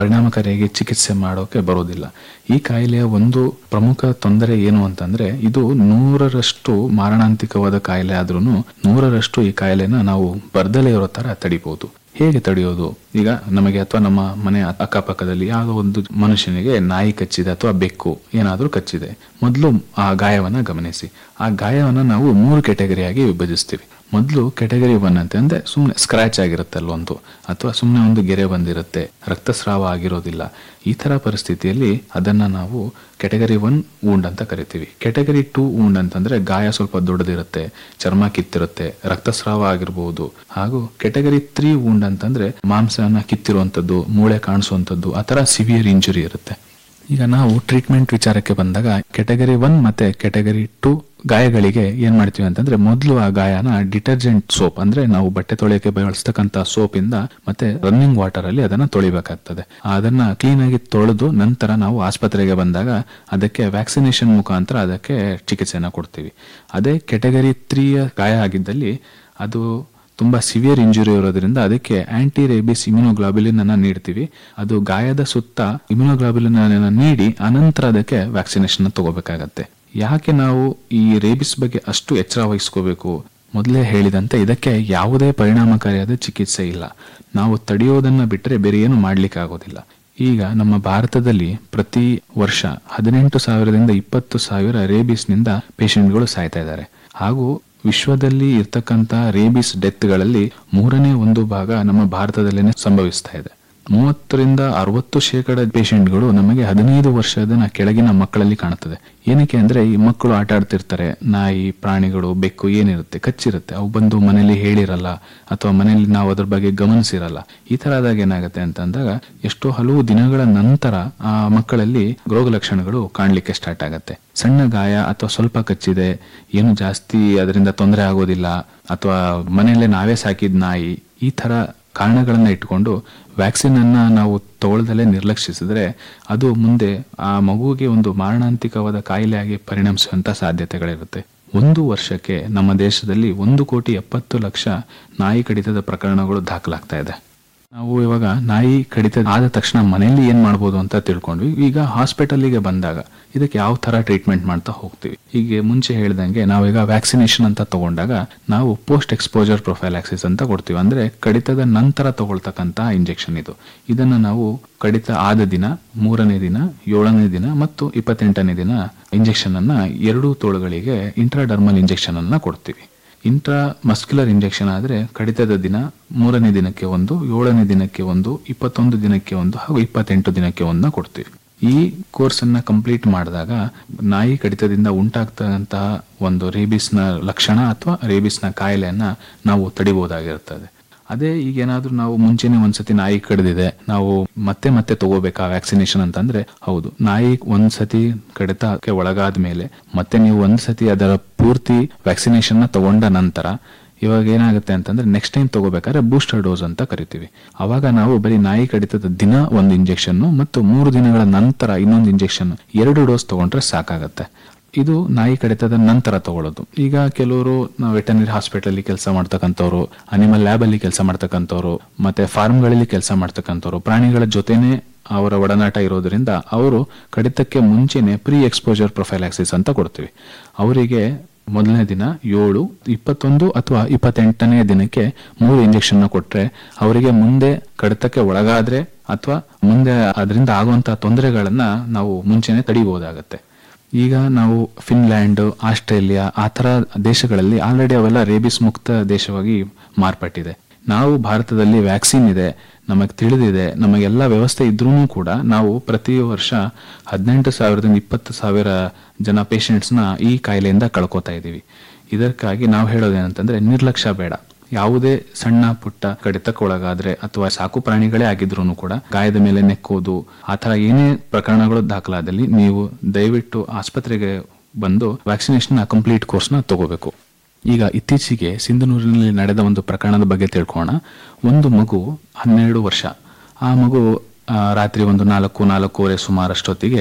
ಪರಿಣಾಮಕಾರಿಯಾಗಿ ಚಿಕಿತ್ಸೆ ಮಾಡೋಕೆ ಬರೋದಿಲ್ಲ ಈ ಕಾಯಿಲೆಯ ಒಂದು ಪ್ರಮುಖ ತೊಂದರೆ ಏನು ಅಂತಂದ್ರೆ ಇದು ನೂರರಷ್ಟು ಮಾರಣಾಂತಿಕವಾದ ಕಾಯಿಲೆ ಆದ್ರೂ ನೂರರಷ್ಟು ಈ ಕಾಯಿಲೆನ ನಾವು ಬರ್ದಲೇ ಇರೋ ತರ ತಡಿಬಹುದು ಹೇಗೆ ತಡೆಯೋದು ಈಗ ನಮಗೆ ಅಥವಾ ನಮ್ಮ ಮನೆ ಅಕ್ಕಪಕ್ಕದಲ್ಲಿ ಯಾವುದೋ ಒಂದು ಮನುಷ್ಯನಿಗೆ ನಾಯಿ ಕಚ್ಚಿದೆ ಅಥವಾ ಬೆಕ್ಕು ಏನಾದರೂ ಕಚ್ಚಿದೆ ಮೊದಲು ಆ ಗಾಯವನ್ನ ಗಮನಿಸಿ ಆ ಗಾಯವನ್ನ ನಾವು ಮೂರು ಕೆಟಗರಿಯಾಗಿ ವಿಭಜಿಸ್ತೀವಿ ಮೊದಲು ಕೆಟಗರಿ ಒನ್ ಅಂತ ಅಂದ್ರೆ ಸುಮ್ಮನೆ ಸ್ಕ್ರಾಚ್ ಆಗಿರುತ್ತೆ ಅಲ್ಲೊಂದು ಅಥವಾ ಸುಮ್ಮನೆ ಒಂದು ಗೆರೆ ಬಂದಿರುತ್ತೆ ರಕ್ತಸ್ರಾವ ಆಗಿರೋದಿಲ್ಲ ಈ ತರ ಪರಿಸ್ಥಿತಿಯಲ್ಲಿ ಅದನ್ನ ನಾವು ಕೆಟಗರಿ ಒನ್ ವೂಂಡ್ ಅಂತ ಕರಿತೀವಿ ಕೆಟಗರಿ ಟೂ ವೂಂಡ್ ಅಂತಂದ್ರೆ ಗಾಯ ಸ್ವಲ್ಪ ದೊಡ್ಡದಿರುತ್ತೆ ಚರ್ಮ ಕಿತ್ತಿರುತ್ತೆ ರಕ್ತಸ್ರಾವ ಆಗಿರಬಹುದು ಹಾಗೂ ಕೆಟಗರಿ ತ್ರೀ ವೂಂಡ್ ಅಂತಂದ್ರೆ ಮಾಂಸನ ಕಿತ್ತಿರುವಂತದ್ದು ಮೂಳೆ ಕಾಣಿಸುವಂತದ್ದು ಆ ತರ ಸಿವಿಯರ್ ಇಂಜುರಿ ಇರುತ್ತೆ ಈಗ ನಾವು ಟ್ರೀಟ್ಮೆಂಟ್ ವಿಚಾರಕ್ಕೆ ಬಂದಾಗ ಕೆಟಗರಿ ಒನ್ ಮತ್ತೆ ಕೆಟಗರಿ ಟೂ ಗಾಯಗಳಿಗೆ ಏನ್ ಮಾಡ್ತೀವಿ ಅಂತಂದ್ರೆ ಮೊದಲು ಆ ಗಾಯನ ಡಿಟರ್ಜೆಂಟ್ ಸೋಪ್ ಅಂದ್ರೆ ನಾವು ಬಟ್ಟೆ ತೊಳೆಯಕ್ಕೆ ಬಳಸ್ತಕ್ಕಂತ ಸೋಪ್ ಇಂದ ಮತ್ತೆ ರನ್ನಿಂಗ್ ವಾಟರ್ ಅಲ್ಲಿ ಅದನ್ನ ತೊಳಿಬೇಕಾಗ್ತದೆ ಅದನ್ನ ಕ್ಲೀನ್ ಆಗಿ ತೊಳೆದು ನಂತರ ನಾವು ಆಸ್ಪತ್ರೆಗೆ ಬಂದಾಗ ಅದಕ್ಕೆ ವ್ಯಾಕ್ಸಿನೇಷನ್ ಮುಖಾಂತರ ಅದಕ್ಕೆ ಚಿಕಿತ್ಸೆನ ಕೊಡ್ತೀವಿ ಅದೇ ಕೆಟಗರಿ ತ್ರೀಯ ಗಾಯ ಆಗಿದ್ದಲ್ಲಿ ಅದು ತುಂಬಾ ಸಿವಿಯರ್ ಇಂಜುರಿ ಇರೋದ್ರಿಂದ ಅದಕ್ಕೆ ಆಂಟಿ ರೇಬಿಸ್ ಇಮ್ಯುನೋಗ್ಲಾಬುಲಿನ್ ಅನ್ನ ನೀಡ್ತೀವಿ ಅದು ಗಾಯದ ಸುತ್ತ ಇಮ್ಯುನೋಗ್ಲಾಬುಲಿನ್ ಅನ್ನ ನೀಡಿ ಅನಂತರ ಅದಕ್ಕೆ ವ್ಯಾಕ್ಸಿನೇಷನ್ ತಗೋಬೇಕಾಗತ್ತೆ ಯಾಕೆ ನಾವು ಈ ರೇಬಿಸ್ ಬಗ್ಗೆ ಅಷ್ಟು ಎಚ್ಚರ ವಹಿಸ್ಕೋಬೇಕು ಮೊದಲೇ ಹೇಳಿದಂತೆ ಇದಕ್ಕೆ ಯಾವುದೇ ಪರಿಣಾಮಕಾರಿಯಾದ ಚಿಕಿತ್ಸೆ ಇಲ್ಲ ನಾವು ತಡೆಯೋದನ್ನ ಬಿಟ್ಟರೆ ಬೇರೆ ಏನು ಮಾಡ್ಲಿಕ್ಕೆ ಆಗೋದಿಲ್ಲ ಈಗ ನಮ್ಮ ಭಾರತದಲ್ಲಿ ಪ್ರತಿ ವರ್ಷ ಹದಿನೆಂಟು ಸಾವಿರದಿಂದ ಇಪ್ಪತ್ತು ಸಾವಿರ ರೇಬಿಸ್ನಿಂದ ಪೇಷಂಟ್ಗಳು ಸಾಯ್ತಾ ಇದ್ದಾರೆ ಹಾಗೂ ವಿಶ್ವದಲ್ಲಿ ಇರ್ತಕ್ಕಂಥ ರೇಬಿಸ್ ಡೆತ್ಗಳಲ್ಲಿ ಮೂರನೇ ಒಂದು ಭಾಗ ನಮ್ಮ ಭಾರತದಲ್ಲೇನೆ ಸಂಭವಿಸ್ತಾ ಇದೆ ಮೂವತ್ತರಿಂದ ಅರವತ್ತು ಶೇಕಡ ಪೇಷಂಟ್ಗಳು ನಮಗೆ ಹದಿನೈದು ವರ್ಷದ ಕೆಳಗಿನ ಮಕ್ಕಳಲ್ಲಿ ಕಾಣುತ್ತದೆ ಏನಕ್ಕೆ ಅಂದ್ರೆ ಈ ಮಕ್ಕಳು ಆಟ ಆಡ್ತಿರ್ತಾರೆ ನಾಯಿ ಪ್ರಾಣಿಗಳು ಬೆಕ್ಕು ಏನಿರುತ್ತೆ ಕಚ್ಚಿರುತ್ತೆ ಅವು ಬಂದು ಮನೇಲಿ ಹೇಳಿರಲ್ಲ ಅಥವಾ ಮನೆಯಲ್ಲಿ ನಾವು ಅದ್ರ ಬಗ್ಗೆ ಗಮನಿಸಿರಲ್ಲ ಈ ತರ ಆದಾಗ ಏನಾಗುತ್ತೆ ಅಂತಂದಾಗ ಎಷ್ಟೋ ಹಲವು ದಿನಗಳ ನಂತರ ಆ ಮಕ್ಕಳಲ್ಲಿ ರೋಗ ಲಕ್ಷಣಗಳು ಕಾಣ್ಲಿಕ್ಕೆ ಸ್ಟಾರ್ಟ್ ಆಗತ್ತೆ ಸಣ್ಣ ಗಾಯ ಅಥವಾ ಸ್ವಲ್ಪ ಕಚ್ಚಿದೆ ಏನು ಜಾಸ್ತಿ ಅದರಿಂದ ತೊಂದರೆ ಆಗೋದಿಲ್ಲ ಅಥವಾ ಮನೆಯಲ್ಲೇ ನಾವೇ ಸಾಕಿದ ನಾಯಿ ಈ ತರ ಕಾರಣಗಳನ್ನ ಇಟ್ಕೊಂಡು ವ್ಯಾಕ್ಸಿನ್ ಅನ್ನ ನಾವು ತಗೊಳ್ದಲೇ ನಿರ್ಲಕ್ಷಿಸಿದ್ರೆ ಅದು ಮುಂದೆ ಆ ಮಗುವಿಗೆ ಒಂದು ಮಾರಣಾಂತಿಕವಾದ ಕಾಯಿಲೆಯಾಗಿ ಪರಿಣಮಿಸುವಂತ ಸಾಧ್ಯತೆಗಳಿರುತ್ತೆ ಒಂದು ವರ್ಷಕ್ಕೆ ನಮ್ಮ ದೇಶದಲ್ಲಿ ಒಂದು ಕೋಟಿ ಎಪ್ಪತ್ತು ಲಕ್ಷ ನಾಯಿ ಕಡಿತದ ಪ್ರಕರಣಗಳು ದಾಖಲಾಗ್ತಾ ಇದೆ ನಾವು ಇವಾಗ ನಾಯಿ ಕಡಿತ ಆದ ತಕ್ಷಣ ಮನೆಯಲ್ಲಿ ಏನ್ ಮಾಡ್ಬೋದು ಅಂತ ತಿಳ್ಕೊಂಡ್ವಿ ಈಗ ಹಾಸ್ಪಿಟಲ್ಗೆ ಬಂದಾಗ ಇದಕ್ಕೆ ಯಾವ ತರ ಟ್ರೀಟ್ಮೆಂಟ್ ಮಾಡ್ತಾ ಹೋಗ್ತೀವಿ ಹೀಗೆ ಮುಂಚೆ ಹೇಳ್ದಂಗೆ ನಾವೀಗ ವ್ಯಾಕ್ಸಿನೇಷನ್ ಅಂತ ತಗೊಂಡಾಗ ನಾವು ಪೋಸ್ಟ್ ಎಕ್ಸ್ಪೋಜರ್ ಪ್ರೊಫೈಲಾಕ್ಸಿಸ್ ಅಂತ ಕೊಡ್ತೀವಿ ಅಂದ್ರೆ ಕಡಿತದ ನಂತರ ತಗೊಳ್ತಕ್ಕಂತ ಇಂಜೆಕ್ಷನ್ ಇದು ಇದನ್ನ ನಾವು ಕಡಿತ ಆದ ದಿನ ಮೂರನೇ ದಿನ ಏಳನೇ ದಿನ ಮತ್ತು ಇಪ್ಪತ್ತೆಂಟನೇ ದಿನ ಇಂಜೆಕ್ಷನ್ ಅನ್ನ ಎರಡೂ ತೋಳುಗಳಿಗೆ ಇಂಟ್ರಾಡರ್ಮಲ್ ಇಂಜೆಕ್ಷನ್ ಅನ್ನ ಕೊಡ್ತೀವಿ ಇಂಟ್ರಾ ಮಸ್ಕ್ಯುಲರ್ ಇಂಜೆಕ್ಷನ್ ಆದ್ರೆ ಕಡಿತದ ದಿನ ಮೂರನೇ ದಿನಕ್ಕೆ ಒಂದು ಏಳನೇ ದಿನಕ್ಕೆ ಒಂದು ಇಪ್ಪತ್ತೊಂದು ದಿನಕ್ಕೆ ಒಂದು ಹಾಗೂ ಇಪ್ಪತ್ತೆಂಟು ದಿನಕ್ಕೆ ಒಂದನ್ನ ಕೊಡ್ತೀವಿ ಈ ಕೋರ್ಸ್ ಅನ್ನ ಕಂಪ್ಲೀಟ್ ಮಾಡಿದಾಗ ನಾಯಿ ಕಡಿತದಿಂದ ಉಂಟಾಗ್ತಕ್ಕಂತಹ ಒಂದು ರೇಬಿಸ್ನ ಲಕ್ಷಣ ಅಥವಾ ರೇಬಿಸ್ನ ಕಾಯಿಲೆಯನ್ನ ನಾವು ತಡಿಬಹುದಾಗಿರುತ್ತದೆ ಅದೇ ಈಗ ಏನಾದ್ರೂ ನಾವು ಮುಂಚೆನೆ ಒಂದ್ಸತಿ ನಾಯಿ ಕಡಿದಿದೆ ನಾವು ಮತ್ತೆ ಮತ್ತೆ ತಗೋಬೇಕಾ ವ್ಯಾಕ್ಸಿನೇಷನ್ ಅಂತಂದ್ರೆ ಹೌದು ನಾಯಿ ಒಂದ್ಸತಿ ಕಡಿತಕ್ಕೆ ಒಳಗಾದ ಮೇಲೆ ಮತ್ತೆ ನೀವು ಒಂದ್ಸತಿ ಅದರ ಪೂರ್ತಿ ವ್ಯಾಕ್ಸಿನೇಷನ್ ನ ತಗೊಂಡ ನಂತರ ಇವಾಗ ಏನಾಗುತ್ತೆ ಅಂತಂದ್ರೆ ನೆಕ್ಸ್ಟ್ ಟೈಮ್ ತಗೋಬೇಕಾದ್ರೆ ಬೂಸ್ಟರ್ ಡೋಸ್ ಅಂತ ಕರಿತೀವಿ ಅವಾಗ ನಾವು ಬರೀ ನಾಯಿ ಕಡಿತದ ದಿನ ಒಂದು ಇಂಜೆಕ್ಷನ್ ಮತ್ತು ಮೂರು ದಿನಗಳ ನಂತರ ಇನ್ನೊಂದು ಇಂಜೆಕ್ಷನ್ ಎರಡು ಡೋಸ್ ತಗೊಂಡ್ರೆ ಸಾಕಾಗತ್ತೆ ಇದು ನಾಯಿ ಕಡಿತದ ನಂತರ ತಗೊಳ್ಳೋದು ಈಗ ಕೆಲವರು ವೆಟನರಿ ಹಾಸ್ಪಿಟಲ್ ಕೆಲಸ ಮಾಡ್ತಕ್ಕಂಥವ್ರು ಅನಿಮಲ್ ಲ್ಯಾಬ್ ಅಲ್ಲಿ ಕೆಲಸ ಮಾಡ್ತಕ್ಕಂಥವ್ರು ಮತ್ತೆ ಫಾರ್ಮ್ಗಳಲ್ಲಿ ಕೆಲಸ ಮಾಡ್ತಕ್ಕಂಥವ್ರು ಪ್ರಾಣಿಗಳ ಜೊತೆನೆ ಅವರ ಒಡನಾಟ ಇರೋದ್ರಿಂದ ಅವರು ಕಡಿತಕ್ಕೆ ಮುಂಚೆನೆ ಪ್ರೀ ಎಕ್ಸ್ಪೋಜರ್ ಪ್ರೊಫೈಲಾಕ್ಸಿಸ್ ಅಂತ ಕೊಡ್ತೀವಿ ಅವರಿಗೆ ಮೊದಲನೇ ದಿನ ಏಳು ಇಪ್ಪತ್ತೊಂದು ಅಥವಾ ಇಪ್ಪತ್ತೆಂಟನೇ ದಿನಕ್ಕೆ ಮೂರು ಇಂಜೆಕ್ಷನ್ ಕೊಟ್ರೆ ಅವರಿಗೆ ಮುಂದೆ ಕಡಿತಕ್ಕೆ ಒಳಗಾದ್ರೆ ಅಥವಾ ಮುಂದೆ ಅದರಿಂದ ಆಗುವಂತಹ ತೊಂದರೆಗಳನ್ನ ನಾವು ಮುಂಚೆನೆ ತಡಿಬಹುದಾಗತ್ತೆ ಈಗ ನಾವು ಫಿನ್ಲ್ಯಾಂಡ್ ಆಸ್ಟ್ರೇಲಿಯಾ ಆ ತರ ದೇಶಗಳಲ್ಲಿ ಆಲ್ರೆಡಿ ಅವೆಲ್ಲ ರೇಬಿಸ್ ಮುಕ್ತ ದೇಶವಾಗಿ ಮಾರ್ಪಟ್ಟಿದೆ ನಾವು ಭಾರತದಲ್ಲಿ ವ್ಯಾಕ್ಸಿನ್ ಇದೆ ನಮಗೆ ತಿಳಿದಿದೆ ನಮಗೆಲ್ಲ ವ್ಯವಸ್ಥೆ ಇದ್ರೂ ಕೂಡ ನಾವು ಪ್ರತಿ ವರ್ಷ ಹದಿನೆಂಟು ಸಾವಿರದಿಂದ ಇಪ್ಪತ್ತು ಸಾವಿರ ಜನ ಪೇಷಂಟ್ಸ್ನ ಈ ಕಾಯಿಲೆಯಿಂದ ಕಳ್ಕೊತಾ ಇದ್ದೀವಿ ಇದಕ್ಕಾಗಿ ನಾವು ಹೇಳೋದೇನಂತಂದ್ರೆ ನಿರ್ಲಕ್ಷ್ಯ ಬೇಡ ಯಾವುದೇ ಸಣ್ಣ ಪುಟ್ಟ ಕಡಿತಕ್ಕೊಳಗಾದ್ರೆ ಅಥವಾ ಸಾಕು ಪ್ರಾಣಿಗಳೇ ಆಗಿದ್ರು ಕೂಡ ಗಾಯದ ಮೇಲೆ ನೆಕ್ಕೋದು ಆ ತರ ಏನೇ ಪ್ರಕರಣಗಳು ದಾಖಲಾದಲ್ಲಿ ನೀವು ದಯವಿಟ್ಟು ಆಸ್ಪತ್ರೆಗೆ ಬಂದು ವ್ಯಾಕ್ಸಿನೇಷನ್ ಕಂಪ್ಲೀಟ್ ಕೋರ್ಸ್ನ ತಗೋಬೇಕು ಈಗ ಇತ್ತೀಚೆಗೆ ಸಿಂಧನೂರಿನಲ್ಲಿ ನಡೆದ ಒಂದು ಪ್ರಕರಣದ ಬಗ್ಗೆ ತಿಳ್ಕೋಣ ಒಂದು ಮಗು ಹನ್ನೆರಡು ವರ್ಷ ಆ ಮಗು ಆ, ರಾತ್ರಿ ಒಂದು ನಾಲ್ಕು ನಾಲ್ಕೂವರೆ ಸುಮಾರಷ್ಟೊತ್ತಿಗೆ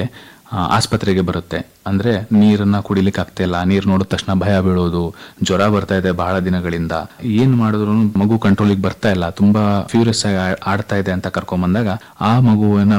ಆ, ಆಸ್ಪತ್ರೆಗೆ ಬರುತ್ತೆ ಅಂದ್ರೆ ನೀರನ್ನ ಕುಡಿಲಿಕ್ಕೆ ಆಗ್ತಾ ಇಲ್ಲ ನೀರ್ ನೋಡಿದ ತಕ್ಷಣ ಭಯ ಬೀಳೋದು ಜ್ವರ ಬರ್ತಾ ಇದೆ ಬಹಳ ದಿನಗಳಿಂದ ಏನ್ ಮಾಡಿದ್ರು ಮಗು ಕಂಟ್ರೋಲಿಗೆ ಬರ್ತಾ ಇಲ್ಲ ತುಂಬಾ ಫ್ಯೂರಿಯಸ್ ಆಗಿ ಆ- ಆಡ್ತಾ ಇದೆ ಅಂತ ಕರ್ಕೊಂಡ್ ಬಂದಾಗ ಆ ಮಗುವಿನ